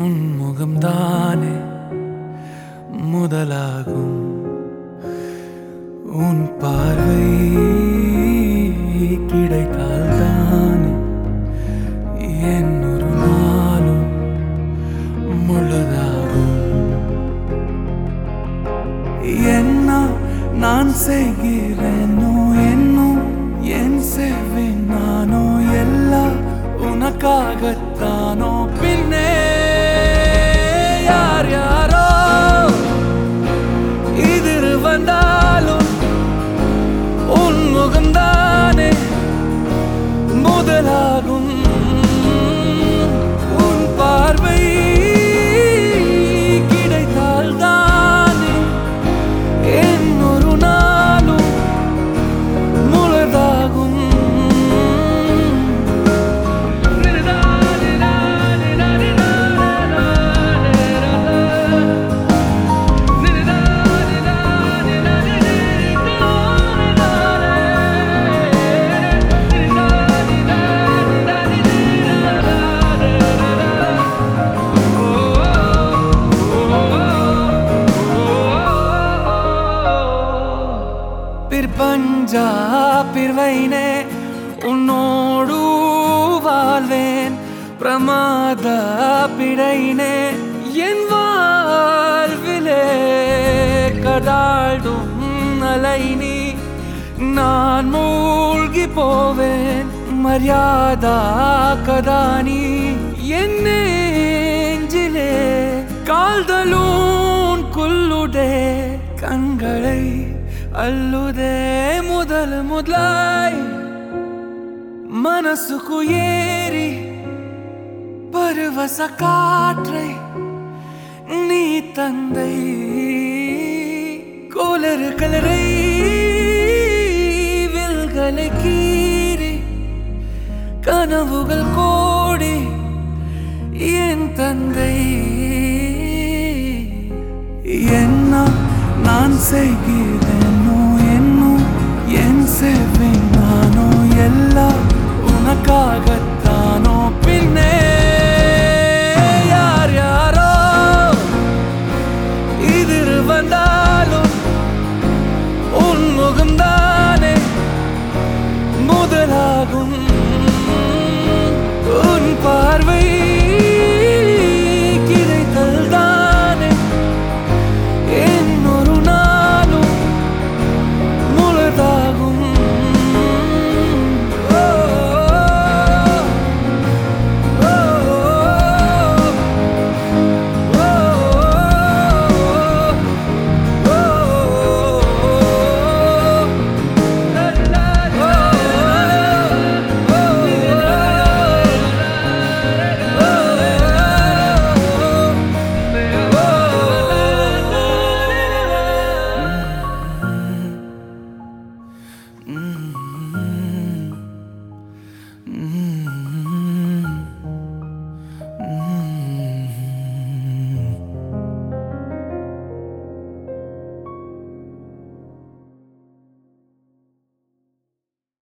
உன் முகம்தானே முதலாகும் உன் பார்வை கிடைத்தால் தானே என் ஒரு நாளும் முழுதாகும் என்ன நான் செய்கிறேனோ என்னும் என் செய்வேன் நானோ எல்லாம் உனக்காகத்தானோ பின்னே யார் யாரோ எதிர் வந்தாலும் உன் முகம்தானே முதலாகும் உன் பார்வை கிடைத்தால் தானே என் ஒரு நாளும் முழுதாகும் பிற்பஞ்சா பிறவைனே உன்னோடு வாழ்வேன் பிரமாத பிழைனே என் வாழ்விலே கடாடும் அலை நீ நான் மூழ்கி போவேன் மரியாதா கதானி என் நெஞ்சிலே கால்தலூன் குல்லுடே கண்களை அல்லுதே முதல் முதலாய் மனசுக்கு ஏறி பருவச காற்றை நீ தந்தை கோலரு கலரை வில்களை கீறி கனவுகள் கோடி என் தந்தை என்ன நான் செய்கிறேனோ என்னும் என் செய்வேன் நானோ எல்லாம் உனக்காகத்தானோ பின்னே யார் யாரோ எதிர் வந்தாலும் உன் முகம்தானே முதலாகும் உன் பார்வை கிடைத்தல் தானே என் ஒரு நாளும் முழுதாகும் ஓ, ஓ, Mm-hmm.